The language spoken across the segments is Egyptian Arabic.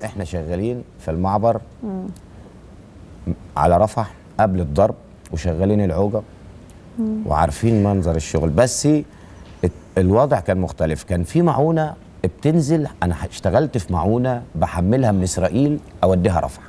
احنا شغالين في المعبر على رفح قبل الضرب وشغالين العوجه وعارفين منظر الشغل بس الت- الوضع كان مختلف كان في معونه بتنزل انا اشتغلت في معونه بحملها من اسرائيل اوديها رفح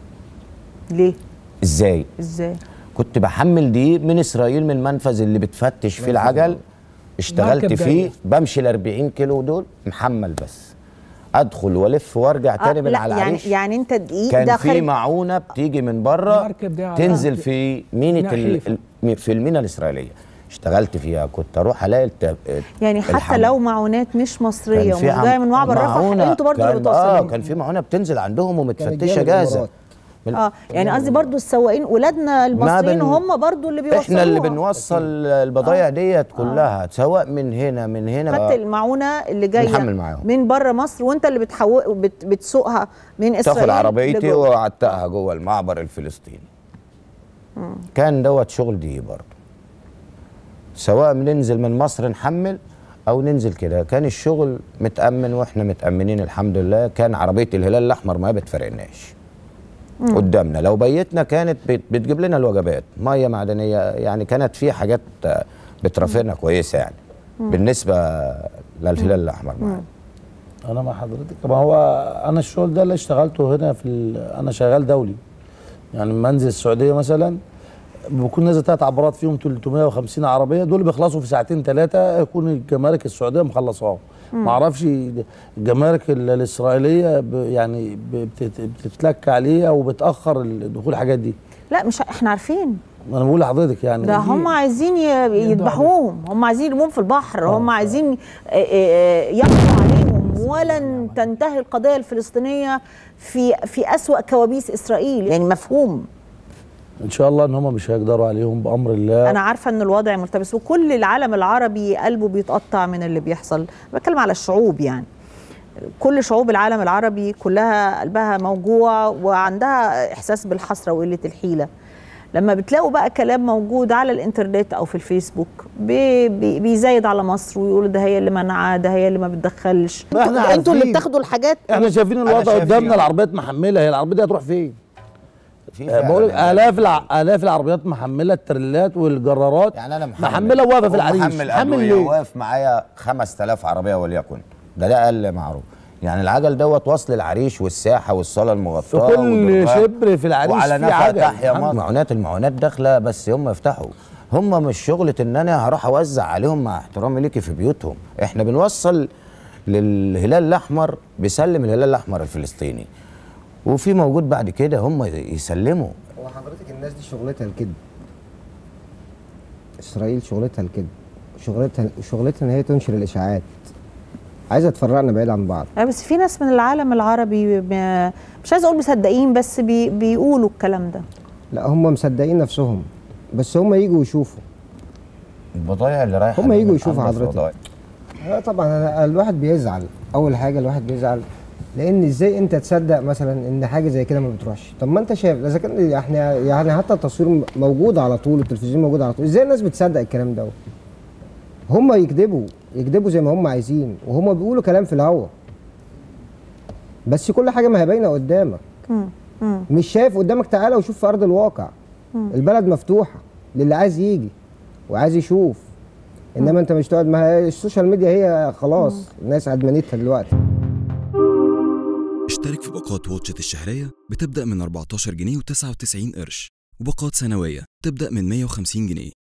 ليه ازاي ازاي كنت بحمل دي من اسرائيل من المنفذ اللي بتفتش فيه العجل اشتغلت مركب فيه جاية. بمشي ال 40 كيلو دول محمل بس ادخل والف وارجع تاني آه من لا على يعني العريش يعني انت دقيق كان ده في خارج معونه بتيجي من بره المركب دي على تنزل أرض في مينة ميناء ال- حليفة. ال- في المينا الاسرائيليه اشتغلت فيها كنت اروح الاقي الت- يعني حتى الحمل. لو معونات مش مصريه كان ومش في عم- جايه من معبر رفح معونة انتوا برضو اللي كان- اه بتوصلوا كان في معونه بتنزل عندهم ومتفتشه جاية من جاهزه الإمارات. من- اه يعني قصدي برضو السواقين ولادنا المصريين بن- هم برضو اللي بيوصلوا احنا اللي بنوصل البضايع ديت كلها سواء من هنا من هنا خدت المعونه اللي جايه بنحمل معاهم. من بره مصر وانت اللي بتحو... بت... بتسوقها من اسرائيل تاخد عربيتي لجوه. وقعدتها جوه المعبر الفلسطيني كان دوت شغل دي برضه سواء بننزل من مصر نحمل او ننزل كده كان الشغل متامن واحنا متامنين الحمد لله كان عربيه الهلال الاحمر ما بتفرقناش قدامنا لو بيتنا كانت بت- بتجيب لنا الوجبات ميه معدنيه يعني كانت في حاجات آه، بترافقنا كويسه يعني بالنسبه للهلال الاحمر معانا انا مع حضرتك ما هو انا الشغل ده اللي اشتغلته هنا في ال... انا شغال دولي يعني لما انزل السعوديه مثلا بكون نازل ثلاث عبارات فيهم 350 عربيه دول بيخلصوا في ساعتين ثلاثه يكون الجمارك السعوديه مخلصاهم ما اعرفش الجمارك ال- الاسرائيليه ب... يعني ب- بتت... بتتلك عليها وبتاخر الدخول الحاجات دي لا مش احنا عارفين انا بقول لحضرتك يعني ده دي- هم عايزين ي- يذبحوهم هم عايزين يرموهم في البحر هم عايزين آه، آه، يقضوا عليهم ولن تنتهي القضيه الفلسطينيه في في اسوا كوابيس اسرائيل يعني مفهوم ان شاء الله ان هم مش هيقدروا عليهم بامر الله انا عارفه ان الوضع ملتبس وكل العالم العربي قلبه بيتقطع من اللي بيحصل بتكلم على الشعوب يعني كل شعوب العالم العربي كلها قلبها موجوع وعندها احساس بالحسره وقله الحيله لما بتلاقوا بقى كلام موجود على الانترنت او في الفيسبوك بي بي بيزايد على مصر ويقولوا ده هي اللي منعاه ده هي اللي ما بتدخلش ما انتوا احنا انتوا اللي عارفين. بتاخدوا الحاجات احنا شايفين الوضع شايف قدامنا فيه. العربيات محمله هي العربيه دي هتروح فين؟ في آه، فعلاً بقول لك يعني الاف الع... الاف العربيات محمله التريلات والجرارات يعني انا محمل محمله واقفه في العريش محمل محمل أدوية ليه؟ واقف معايا 5000 عربيه وليكن ده ده اقل معروف يعني العجل دوت وصل العريش والساحه والصاله المغطاه في كل والدرجات. شبر في العريش وعلى في نفق عجل. تحيا محمد. مصر معونات المعونات داخله بس هم يفتحوا هم مش شغله ان انا هروح اوزع عليهم مع احترامي ليكي في بيوتهم احنا بنوصل للهلال الاحمر بيسلم الهلال الاحمر الفلسطيني وفي موجود بعد كده هم يسلموا هو حضرتك الناس دي شغلتها الكذب اسرائيل شغلتها الكذب شغلتها شغلتها ان هي تنشر الاشاعات عايزه تفرقنا بعيد عن بعض لا بس في ناس من العالم العربي ب- مش عايزه اقول مصدقين بس بي بيقولوا الكلام ده لا هم مصدقين نفسهم بس هم يجوا يشوفوا البضايع اللي رايحه هم دي يجوا من يشوفوا أنظف حضرتك. بضايع. لا طبعا أنا الواحد بيزعل اول حاجه الواحد بيزعل لان ازاي انت تصدق مثلا ان حاجه زي كده ما بتروحش طب ما انت شايف اذا كان احنا يعني حتى التصوير موجود على طول التلفزيون موجود على طول ازاي الناس بتصدق الكلام ده هم يكذبوا يكذبوا زي ما هم عايزين وهم بيقولوا كلام في الهوا بس كل حاجه ما هي باينه قدامك مش شايف قدامك تعالى وشوف في ارض الواقع البلد مفتوحه للي عايز يجي وعايز يشوف انما انت مش تقعد ما هي السوشيال ميديا هي خلاص الناس ادمنتها دلوقتي اشترك في باقات واتشت الشهرية بتبدأ من 14 جنيه و99 قرش وباقات سنوية تبدأ من 150 جنيه